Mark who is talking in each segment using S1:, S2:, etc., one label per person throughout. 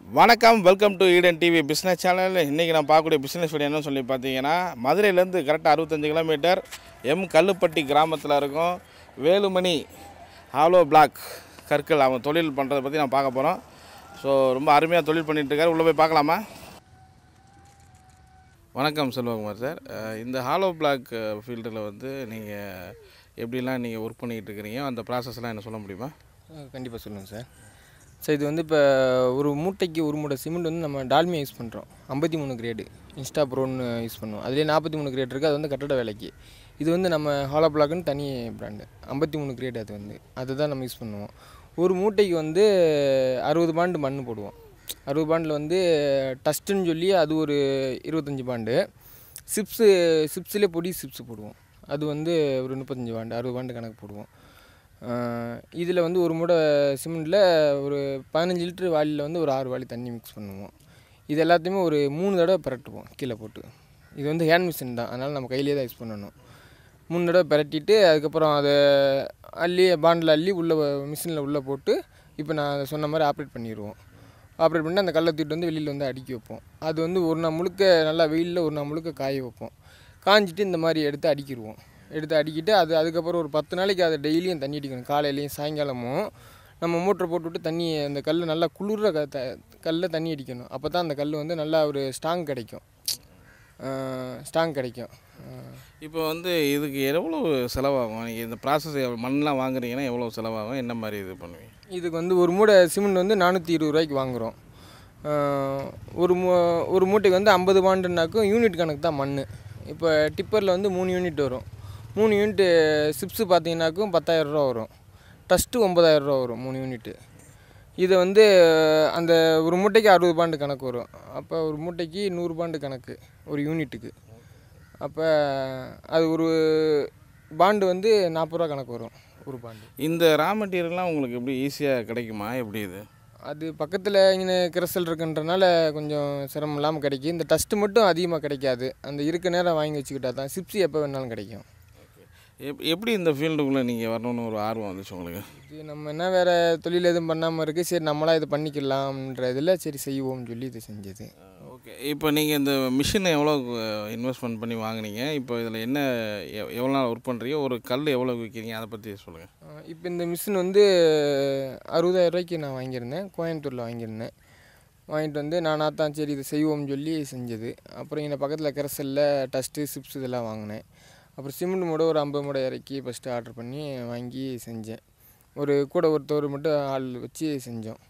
S1: வணக்கம் welcome to Eden TV business channel இன்றைக்கி நான் பார்க்கக்கூடிய பிஸ்னஸ் வீடியோ என்னன்னு சொல்லி பார்த்தீங்கன்னா மதுரையிலேருந்து கரெக்டாக அறுபத்தஞ்சு கிலோமீட்டர் எம் கல்லுப்பட்டி கிராமத்தில் இருக்கும் வேலுமணி ஹாலோ பிளாக் கற்கள் அவன் தொழில் பண்ணுறதை பற்றி நான் பார்க்க போகிறோம் ஸோ ரொம்ப அருமையாக தொழில் பண்ணிட்டு இருக்காரு உள்ளே போய் பார்க்கலாமா வணக்கம் செல்வகுமார் சார் அஹ் இந்த ஹாலோ பிளாக் ஃபீல்டில் வந்து நீங்கள் எப்படிலாம் நீங்கள் ஒர்க் பண்ணிக்கிட்டு இருக்கிறீங்க அந்த ப்ராசஸ்லாம் என்ன சொல்ல முடியுமா
S2: கண்டிப்பாக சொல்லுங்கள் சார் சார் இது வந்து இப்போ ஒரு மூட்டைக்கு ஒரு மூட்டை சிமெண்ட் வந்து நம்ம டால்மியா யூஸ் பண்ணுறோம் ஐம்பத்தி மூணு கிரேடு இன்ஸ்டா ப்ரோன்னு யூஸ் பண்ணுவோம் அதுலேயே நாற்பத்தி மூணு கிரேட் இருக்குது அது வந்து கட்டட வேலைக்கு இது வந்து நம்ம ஹாலோ பிளாக்னு தனி பிராண்டு ஐம்பத்தி மூணு கிரேட் அது வந்து அதுதான் நம்ம யூஸ் பண்ணுவோம் ஒரு மூட்டைக்கு வந்து அறுபது பாண்டு மண் போடுவோம் அறுபது பாண்டில் வந்து டஸ்ட்டுன்னு சொல்லி அது ஒரு இருபத்தஞ்சி பாண்டு சிப்ஸு சிப்ஸ்லேயே பொடி சிப்ஸ் போடுவோம் அது வந்து ஒரு முப்பத்தஞ்சு பாண்டு அறுபது பாண்டு கணக்கு போடுவோம் இதில் வந்து ஒரு மூடை சிமெண்ட்டில் ஒரு பதினஞ்சு லிட்டர் வாளியில் வந்து ஒரு ஆறு வாளி தண்ணி மிக்ஸ் பண்ணுவோம் இது எல்லாத்தையுமே ஒரு மூணு தடவை பிரட்டுவோம் கீழே போட்டு இது வந்து ஹேண்ட் மிஷின் தான் அதனால் நம்ம கையிலே தான் யூஸ் பண்ணணும் மூணு தடவை பிரட்டிட்டு அதுக்கப்புறம் அதை அள்ளி பாண்டில் அள்ளி உள்ளே மிஷினில் உள்ளே போட்டு இப்போ நான் சொன்ன மாதிரி ஆப்ரேட் பண்ணிடுவோம் ஆப்ரேட் பண்ணி அந்த கல்லை தூக்கிட்டு வந்து வெளியில் வந்து அடுக்கி வைப்போம் அது வந்து ஒரு நாள் முழுக்க நல்லா வெயிலில் ஒரு நாள் முழுக்க காய வைப்போம் காஞ்சிட்டு இந்த மாதிரி எடுத்து அடிக்கிடுவோம் எடுத்து அடிக்கிட்டு அது அதுக்கப்புறம் ஒரு பத்து நாளைக்கு அதை டெய்லியும் தண்ணி அடிக்கணும் காலையிலையும் சாயங்காலமும் நம்ம மோட்டரை போட்டுவிட்டு தண்ணி அந்த கல் நல்லா குளிர க த கல்லில் தண்ணி அடிக்கணும் அப்போ தான் அந்த கல் வந்து நல்லா ஒரு ஸ்ட்ராங் கிடைக்கும் ஸ்ட்ராங் கிடைக்கும் அஹ்
S1: இப்போ வந்து இதுக்கு எவ்வளோ செலவாகும் நீங்கள் இந்த ப்ராசஸ் மண்ணெலாம் வாங்குறீங்கன்னா எவ்வளோ செலவாகும் என்ன மாதிரி இது பண்ணுவீங்க
S2: இதுக்கு வந்து ஒரு மூடை சிமெண்ட் வந்து நானூற்றி இருபது ரூபாய்க்கு வாங்குகிறோம் ஒரு மூ ஒரு மூட்டைக்கு வந்து ஐம்பது பாண்டுனாக்கும் யூனிட் கணக்கு தான் மண் இப்போ டிப்பரில் வந்து மூணு யூனிட் வரும் மூணு யூனிட்டு சிப்ஸு பார்த்தீங்கன்னாக்கும் பத்தாயிரரூவா வரும் டஸ்ட்டு ஒம்பதாயிரரூவா வரும் மூணு யூனிட்டு இதை வந்து அந்த ஒரு மூட்டைக்கு அறுபது பாண்டு கணக்கு வரும் அப்போ ஒரு மூட்டைக்கு நூறு பாண்டு கணக்கு ஒரு யூனிட்டுக்கு அப்போ அது ஒரு பாண்டு வந்து நாற்பது ரூபா கணக்கு வரும் ஒரு பாண்டு
S1: இந்த ரா மெட்டீரியல்லாம் உங்களுக்கு எப்படி ஈஸியாக கிடைக்குமா எப்படி இது
S2: அது பக்கத்தில் இங்கே கிரசல் இருக்குன்றனால கொஞ்சம் சிரமம் இல்லாமல் கிடைக்கும் இந்த டஸ்ட்டு மட்டும் அதிகமாக கிடைக்காது அந்த இருக்க நேரம் வாங்கி வச்சுக்கிட்டா தான் சிப்ஸு எப்போ வேணாலும் கிடைக்கும்
S1: எப் எப்படி இந்த ஃபீல்டுக்குள்ளே நீங்கள் வரணும்னு ஒரு ஆர்வம் வந்துச்சு உங்களுக்கு
S2: இது நம்ம என்ன வேறு தொழில் எதுவும் பண்ணாமல் இருக்குது சரி நம்மளாக இது பண்ணிக்கலாம்ன்ற இதில் சரி செய்வோம்னு சொல்லி இது செஞ்சது
S1: ஓகே இப்போ நீங்கள் இந்த மிஷினை எவ்வளோ இன்வெஸ்ட்மெண்ட் பண்ணி வாங்குனீங்க இப்போ இதில் என்ன எவ்- எவ்வளோ நாள் ஒர்க் பண்ணுறீங்க ஒரு கல் எவ்வளோ விற்கிறீங்க அதை பற்றி சொல்லுங்கள்
S2: இப்போ இந்த மிஷின் வந்து அறுபதாயிரம் ரூபாய்க்கு நான் வாங்கியிருந்தேன் கோயம்புத்தூரில் வாங்கியிருந்தேன் வாங்கிட்டு வந்து நானாக தான் சரி இது செய்வோம்னு சொல்லி செஞ்சது அப்புறம் இங்கே பக்கத்தில் கிரசலில் டஸ்ட்டு சிப்ஸ் இதெல்லாம் வாங்கினேன் அப்புறம் சிமெண்ட் மூட ஒரு ஐம்பது மூடை இறக்கி ஃபஸ்ட்டு ஆர்டர் பண்ணி வாங்கி செஞ்சேன் ஒரு கூட ஒருத்தர் மட்டும் ஆள் வச்சு செஞ்சோம்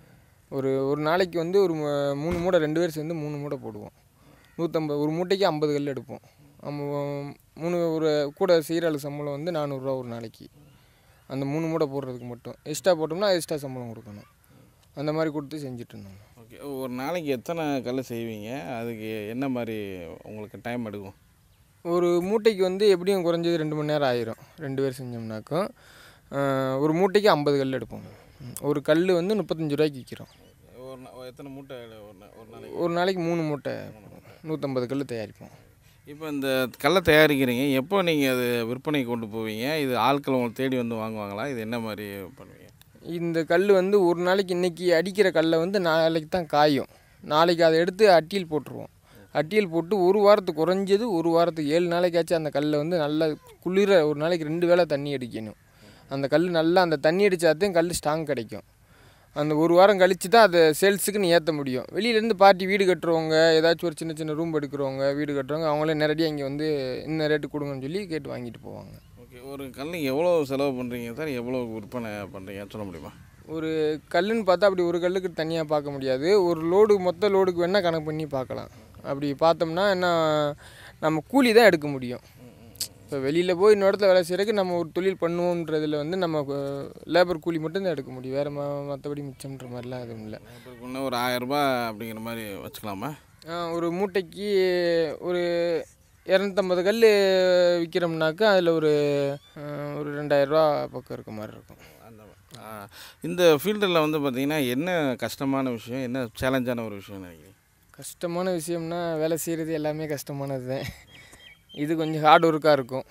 S2: ஒரு ஒரு நாளைக்கு வந்து ஒரு மூ- மூணு மூடை ரெண்டு பேர் சேர்ந்து மூணு மூடை போடுவோம் நூற்றம்பது ஒரு மூட்டைக்கு ஐம்பது கல் எடுப்போம் நம்ம மூணு ஒரு கூட செய்கிற ஆளு சம்பளம் வந்து நானூறுரூவா ஒரு நாளைக்கு அந்த மூணு மூடை போடுறதுக்கு மட்டும் எக்ஸ்ட்ரா போட்டோம்னா எக்ஸ்ட்ரா சம்பளம் கொடுக்கணும் அந்த மாதிரி கொடுத்து செஞ்சுட்டு இருந்தோம்
S1: ஓகே ஒரு நாளைக்கு எத்தனை கல் செய்வீங்க அதுக்கு என்ன மாதிரி உங்களுக்கு டைம் எடுக்கும்
S2: ஒரு மூட்டைக்கு வந்து எப்படியும் குறைஞ்சது ரெண்டு மணி நேரம் ஆயிரும் ரெண்டு பேர் செஞ்சோம்னாக்கும் ஆஹ், ஒரு மூட்டைக்கு ஐம்பது கல் எடுப்போம் ம். ஒரு கல் வந்து முப்பத்தஞ்சு ரூபாய்க்கு விற்கிறோம்
S1: ஒரு நா- எத்தனை மூட்டை ஒரு நா- ஒரு நாளைக்கு
S2: ஒரு நாளைக்கு மூணு மூட்டை நூற்றம்பது கல் தயாரிப்போம்
S1: இப்போ இந்த கல்லை தயாரிக்கிறீங்க எப்போ நீங்கள் அது விற்பனைக்கு கொண்டு போவீங்க இது ஆட்கள் உங்களை தேடி வந்து வாங்குவாங்களா இது என்ன மாதிரி பண்ணுவீங்க
S2: இந்த கல் வந்து ஒரு நாளைக்கு இன்றைக்கி அடிக்கிற கல்லை வந்து நாளைக்கு தான் காயும் நாளைக்கு அதை எடுத்து அட்டியில் போட்டுருவோம் அட்டியில் போட்டு ஒரு வாரத்துக்கு குறைஞ்சது ஒரு வாரத்துக்கு ஏழு நாளைக்காச்சும் அந்த கல்லை வந்து நல்லா குளிர ஒரு நாளைக்கு ரெண்டு வேளை தண்ணி அடிக்கணும் அந்த கல் நல்லா அந்த தண்ணி அடித்தாதான் கல் ஸ்ட்ராங் கிடைக்கும் அந்த ஒரு வாரம் கழித்து தான் அதை சேல்ஸுக்குன்னு ஏற்ற முடியும் வெளியிலேருந்து பார்ட்டி வீடு கட்டுறவங்க ஏதாச்சும் ஒரு சின்ன சின்ன ரூம் எடுக்கிறவங்க வீடு கட்டுறவங்க அவங்களே நேரடியாக இங்கே வந்து இந்த ரேட்டு கொடுங்கன்னு சொல்லி கேட்டு வாங்கிட்டு போவாங்க
S1: ஓகே ஒரு கல்லுக்கு எவ்வளோ செலவு பண்ணுறீங்க சார் எவ்வளோ விற்பனை பண்ணுறீங்கன்னு சொல்ல முடியுமா
S2: ஒரு கல்லுன்னு பார்த்தா அப்படி ஒரு கல்லுக்கு தனியாக பார்க்க முடியாது ஒரு லோடு மொத்த லோடுக்கு வேணால் கணக்கு பண்ணி பார்க்கலாம் அப்படி பார்த்தோம்னா என்ன நம்ம கூலி தான் எடுக்க முடியும் இப்போ வெளியில் போய் இன்னொரு இடத்துல வேலை செய்கிறதுக்கு நம்ம ஒரு தொழில் பண்ணுவோன்றதுல வந்து நம்ம லேபர் கூலி மட்டும்தான் எடுக்க முடியும் வேறு ம மற்றபடி மிச்சம்ன்ற மாதிரிலாம் எதுவும் இல்லை
S1: இப்போ ஒரு ஆயரரூபா அப்படிங்கிற மாதிரி வச்சுக்கலாமா
S2: ஒரு மூட்டைக்கு ஒரு இரநூத்தம்பது கல் விற்கிறோம்னாக்கா அதில் ஒரு அஹ், ஒரு ரெண்டாயிரரூவா பக்கம் இருக்க மாதிரி இருக்கும்
S1: அந்த ஆ, இந்த ஃபீல்டில் வந்து பார்த்தீங்கன்னா என்ன கஷ்டமான விஷயம் என்ன சேலஞ்சான ஒரு விஷயம் நினைக்கிறீங்க
S2: கஷ்டமான விஷயம்னா வேலை செய்கிறது எல்லாமே கஷ்டமானது தான் இது கொஞ்சம் ஹார்ட் ஒர்க்காக இருக்கும்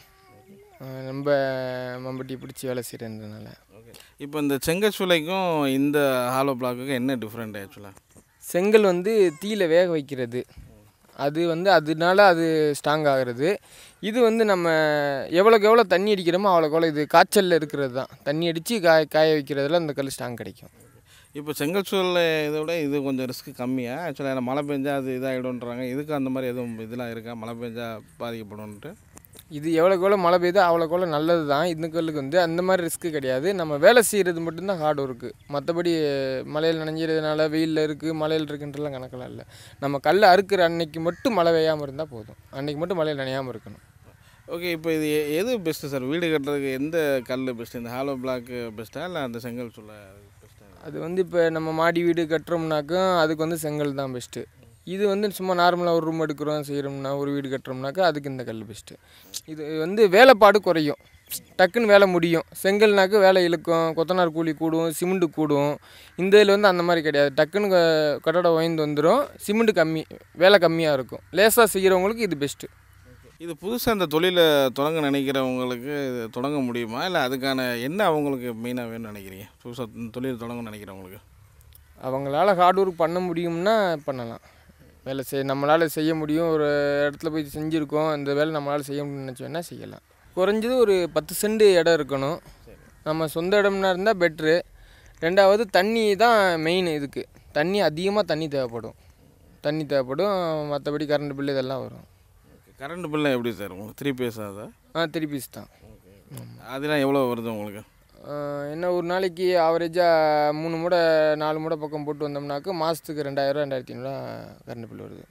S2: அஹ் ரொம்ப மம்பட்டி பிடிச்சி வேலை செய்கிறதுனால
S1: ஓகே இப்போ இந்த செங்கச்சூளைக்கும் இந்த ஹாலோ பிளாக்குக்கும் என்ன டிஃப்ரெண்ட் ஆக்சுவலாக
S2: செங்கல் வந்து தீயில வேக வைக்கிறது அது வந்து அதனால அது ஸ்ட்ராங் ஆகிறது இது வந்து நம்ம எவ்வளோக்கு எவ்வளோ தண்ணி அடிக்கிறோமோ அவ்வளோக்கு எவ்வளோ இது காய்ச்சலில் இருக்கிறது தான் தண்ணி அடித்து காய காய வைக்கிறதுல அந்த கல் ஸ்ட்ராங் கிடைக்கும்
S1: இப்போ செங்கல் சூழல் இதை விட இது கொஞ்சம் ரிஸ்க் கம்மியாக ஆக்சுவலாக ஏன்னா மழை பெஞ்சா அது இதாகிடும்ன்றாங்க இதுக்கு அந்த மாதிரி எதுவும் இதெல்லாம் இருக்கா மழை பெஞ்சா பாதிக்கப்படும்ன்ட்டு
S2: இது எவ்வளோக்கு எவ்வளோ மழை பெய்யுதோ அவ்வளோக்கு எவ்வளோ நல்லது தான் இந்த கல்லுக்கு வந்து அந்த மாதிரி ரிஸ்க்கு கிடையாது நம்ம வேலை செய்கிறது மட்டும்தான் ஹார்ட் ஒர்க்கு மற்றபடி மழையில் நனைஞ்சிறதுனால வெயிலில் இருக்குது மழையில் இருக்குன்றலாம் கணக்கெல்லாம் இல்லை நம்ம கல் அறுக்கிற அன்னைக்கு மட்டும் மழை பெய்யாமல் இருந்தால் போதும் அன்னைக்கு மட்டும் மழையில் நனையாமல் இருக்கணும்
S1: ஓகே இப்போ இது எ- எது பெஸ்ட்டு சார் வீடு கட்டுறதுக்கு எந்த கல் பெஸ்ட்டு இந்த ஹாலோ பிளாக் பெஸ்ட்டா இல்லை அந்த செங்கல் சூளை பெஸ்ட்டா
S2: அது வந்து இப்போ நம்ம மாடி வீடு கட்டுறோம்னாக்கா அதுக்கு வந்து செங்கல் தான் பெஸ்ட்டு இது வந்து சும்மா நார்மலாக ஒரு ரூம் எடுக்கிறோம் செய்கிறோம்னா ஒரு வீடு கட்டுறோம்னாக்கா அதுக்கு இந்த கல் பெஸ்ட்டு இது வந்து வேலைப்பாடு குறையும் டக்குன்னு வேலை முடியும் செங்கல்னாக்க வேலை இழுக்கும் கொத்தனார் கூலி கூடும் சிமெண்ட்டு கூடும் இந்த இதில் வந்து அந்த மாதிரி கிடையாது டக்குன்னு க- கட்டடம் உயர்ந்து வந்துடும் சிமெண்ட்டு கம்மி வேலை கம்மியாக இருக்கும் லேசாக செய்கிறவங்களுக்கு இது பெஸ்ட்டு
S1: இது புதுசாக இந்த தொழிலை தொடங்க நினைக்கிறவங்களுக்கு இது தொடங்க முடியுமா இல்லை அதுக்கான என்ன அவங்களுக்கு மெயினாக வேணும்னு நினைக்கிறீங்க புதுசாக இந்த தொழில் தொடங்க நினைக்கிறவங்களுக்கு
S2: அவங்களால ஹார்ட் ஒர்க் பண்ண முடியும்னா பண்ணலாம் வேலை செய் நம்மளால் செய்ய முடியும் ஒரு இடத்துல போய் செஞ்சுருக்கோம் இந்த வேலை நம்மளால் செய்ய முடியும்னு நினச்சோன்னா செய்யலாம் குறைஞ்சது ஒரு பத்து சென்ட் இடம் இருக்கணும் நம்ம சொந்த இடம்னா இருந்தால் பெட்ரு ரெண்டாவது தண்ணி தான் மெயின் இதுக்கு தண்ணி அதிகமாக தண்ணி தேவைப்படும் தண்ணி தேவைப்படும் மற்றபடி கரண்ட் பில்லு இதெல்லாம் வரும்
S1: கரண்ட் பில்லாம் எப்படி சார் உங்களுக்கு த்ரீ பேஸ் ஆகுதா
S2: ஆ த்ரீ பீஸ் தான்
S1: அதெல்லாம் எவ்வளோ வருது உங்களுக்கு
S2: ஆ, என்ன ஒரு நாளைக்கு ஆவரேஜாக மூணு மூடை நாலு மூடை பக்கம் போட்டு வந்தோம்னாக்க மாதத்துக்கு ரெண்டாயிரம் ரெண்டாயிரத்தி ஐநூறுரூவா கரண்ட் பில் வருது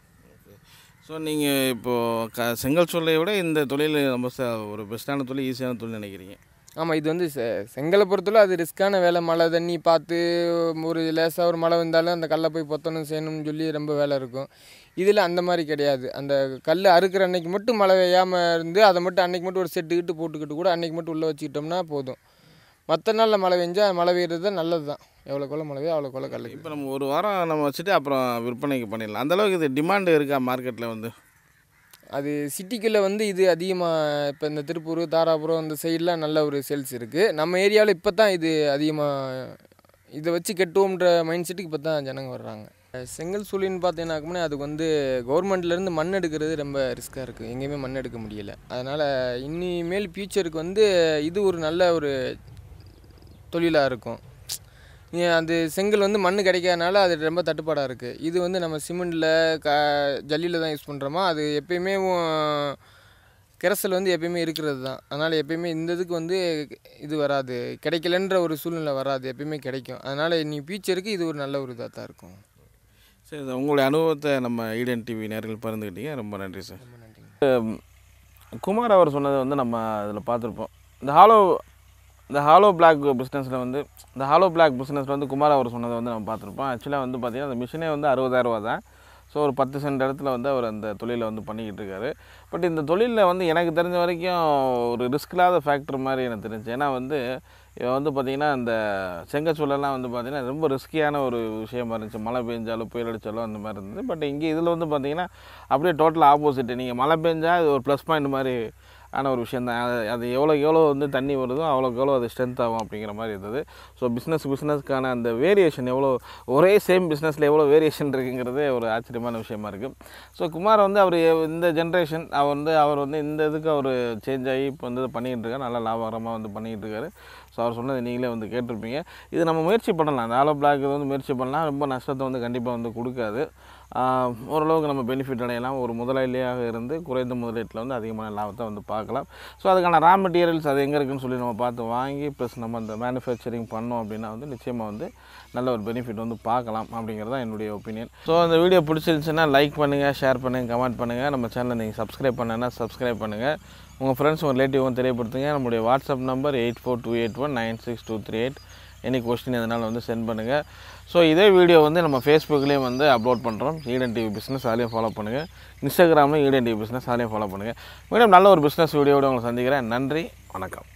S1: ஸோ நீங்கள் இப்போது க செங்கல் சூளையை விட இந்த தொழில் ரொம்ப ச ஒரு பெஸ்ட்டான தொழில் ஈஸியான தொழில் நினைக்கிறீங்க
S2: ஆமாம் இது வந்து செ செங்கலை பொறுத்தவரை அது ரிஸ்க்கான வேலை மழை தண்ணி பார்த்து ஒரு லேசாக ஒரு மழை வந்தாலும் அந்த கல்லை போய் பொத்தணும் செய்யணும்னு சொல்லி ரொம்ப வேலை இருக்கும் இதில் அந்த மாதிரி கிடையாது அந்த கல் அறுக்கிற அன்னைக்கு மட்டும் மழை பெய்யாமல் இருந்து அதை மட்டும் அன்னைக்கு மட்டும் ஒரு செட்டுக்கிட்டு போட்டுக்கிட்டு கூட அன்னைக்கு மட்டும் உள்ளே வச்சுக்கிட்டோம்னா போதும் மற்ற நாளில் மழை பெஞ்சால் மழை பெய்யுறது தான் நல்லது தான் எவ்வளோக்குள்ள மழை பெய்யும் அவ்வளோக்குள்ள கல்லுக்கு
S1: இப்போ நம்ம ஒரு வாரம் நம்ம வச்சுட்டு அப்புறம் விற்பனைக்கு பண்ணிடலாம் அந்தளவுக்கு இது டிமாண்டு இருக்கா மார்க்கெட்டில் வந்து
S2: அது சிட்டிக்குள்ளே வந்து இது அதிகமாக இப்போ இந்த திருப்பூர் தாராபுரம் இந்த சைடெலாம் நல்ல ஒரு சேல்ஸ் இருக்குது நம்ம ஏரியாவில் இப்போ தான் இது அதிகமாக இதை வச்சு கெட்டுவோம்ன்ற மைண்ட் செட்டுக்கு இப்போ தான் ஜனங்க வர்றாங்க செங்கல் சூழின்னு பார்த்தீங்கன்னாக்குமே அதுக்கு வந்து கவர்மெண்ட்லேருந்து மண் எடுக்கிறது ரொம்ப ரிஸ்க்காக இருக்குது எங்கேயுமே மண் எடுக்க முடியல அதனால் இனிமேல் ஃப்யூச்சருக்கு வந்து இது ஒரு நல்ல ஒரு தொழிலாக இருக்கும் ஏன் அது செங்கல் வந்து மண் கிடைக்காதனால அது ரொம்ப தட்டுப்பாடாக இருக்குது இது வந்து நம்ம சிமெண்டில் க ஜல்லியில் தான் யூஸ் பண்ணுறோமா அது எப்பயுமே உம், கெரசல் வந்து எப்பயுமே இருக்கிறது தான் அதனால் எப்பயுமே இந்த இதுக்கு வந்து இது வராது கிடைக்கலன்ற ஒரு சூழ்நிலை வராது எப்பயுமே கிடைக்கும் அதனால் இனி ஃபியூச்சருக்கு இது ஒரு நல்ல ஒரு இதாக தான் இருக்கும்
S1: சரி சார் உங்களுடைய அனுபவத்தை நம்ம ஈடன் டிவி நேர்கள் பகிர்ந்துக்கிட்டீங்க ரொம்ப நன்றி சார்
S2: ரொம்ப நன்றிங்க
S1: குமார் அவர் சொன்னதை வந்து நம்ம அதில் பார்த்துருப்போம் இந்த ஹாலோ இந்த ஹாலோ பிளாக் பிஸ்னஸில் வந்து இந்த ஹாலோ பிளாக் பிஸ்னஸில் வந்து குமார் அவர் சொன்னதை வந்து நம்ம பார்த்துருப்போம் ஆக்சுவலாக வந்து பார்த்திங்கன்னா அந்த மிஷினே வந்து அறுபதாயிரரூவா தான் ஸோ ஒரு பத்து சென்ட் இடத்துல வந்து அவர் அந்த தொழிலை வந்து பண்ணிக்கிட்டு இருக்காரு பட் இந்த தொழிலில் வந்து எனக்கு தெரிஞ்ச வரைக்கும் ஒரு ரிஸ்க் இல்லாத ஃபேக்டர் மாதிரி எனக்கு தெரிஞ்சு ஏன்னா வந்து இவன் வந்து பார்த்திங்கன்னா இந்த செங்கச்சூழலாம் வந்து பார்த்திங்கன்னா ரொம்ப ரிஸ்கியான ஒரு விஷயமா இருந்துச்சு மழை பெஞ்சாலும் புயல் அடித்தாலும் அந்த மாதிரி இருந்தது பட் இங்கே இதில் வந்து பார்த்திங்கன்னா அப்படியே டோட்டல் ஆப்போசிட் நீங்கள் மழை பெஞ்சா இது ஒரு ப்ளஸ் பாயிண்ட் மாதிரி ஆன ஒரு விஷயம் தான் அது அது எவ்வளோக்கு எவ்வளோ வந்து தண்ணி வருதோ அவ்வளோக்கு எவ்வளோ அது ஸ்ட்ரென்த் ஆகும் அப்படிங்கிற மாதிரி இருந்தது ஸோ பிஸ்னஸ் பிஸ்னஸ்க்கான அந்த வேரியேஷன் எவ்வளோ ஒரே சேம் பிஸ்னஸில் எவ்வளோ வேரியேஷன் இருக்குங்கிறதே ஒரு ஆச்சரியமான விஷயமா இருக்குது ஸோ குமார் வந்து அவர் இந்த ஜென்ரேஷன் அவர் வந்து அவர் வந்து இந்த இதுக்கு அவர் சேஞ்ச் ஆகி இப்போ வந்து பண்ணிகிட்டு இருக்காரு நல்லா லாபகரமாக வந்து பண்ணிகிட்டு இருக்காரு ஸோ அவர் சொன்னது நீங்களே வந்து கேட்டிருப்பீங்க இது நம்ம முயற்சி பண்ணலாம் அந்த ஆலோ பிளாக் இது வந்து முயற்சி பண்ணலாம் ரொம்ப நஷ்டத்தை வந்து கண்டிப்பாக வந்து கொடுக்காது ஆஹ் ஓரளவுக்கு நம்ம பெனிஃபிட் அடையலாம் ஒரு முதலாளியாக இருந்து குறைந்த முதலீட்டில் வந்து அதிகமான லாபத்தை வந்து பார்க்கலாம் ஸோ அதுக்கான ரா மெட்டீரியல்ஸ் அது எங்கே இருக்குன்னு சொல்லி நம்ம பார்த்து வாங்கி ப்ளஸ் நம்ம அந்த மேனுஃபேக்சரிங் பண்ணோம் அப்படின்னா வந்து நிச்சயமாக வந்து நல்ல ஒரு பெனிஃபிட் வந்து பார்க்கலாம் அப்படிங்கிறது தான் என்னுடைய ஒப்பீனியன் ஸோ அந்த வீடியோ பிடிச்சிருந்துச்சுன்னா லைக் பண்ணுங்கள் ஷேர் பண்ணுங்கள் கமெண்ட் பண்ணுங்கள் நம்ம சேனலை நீங்கள் சப்ஸ்கிரைப் பண்ணனா சப்ஸ்கிரைப் பண்ணுங்கள் உங்கள் ஃப்ரெண்ட்ஸ் உங்கள் ரிலேட்டிவும் தெரியப்படுத்துங்க நம்முடைய WhatsApp number eight four two eight one nine six two three eight any question எதனாலும் வந்து சென்ட் பண்ணுங்கள் ஸோ இதே வீடியோ வந்து நம்ம ஃபேஸ்புக்லேயும் வந்து அப்லோட் பண்ணுறோம் ஈடன் டிவி பிஸ்னஸ் அதையும் ஃபாலோ பண்ணுங்கள் இன்ஸ்டாகிராம்லையும் ஈடன் டிவி பிஸ்னஸ் அதையும் ஃபாலோ பண்ணுங்கள் மீண்டும் நல்ல ஒரு பிஸ்னஸ் வீடியோவோட உங்களை சந்திக்கிறேன் நன்றி வணக்கம்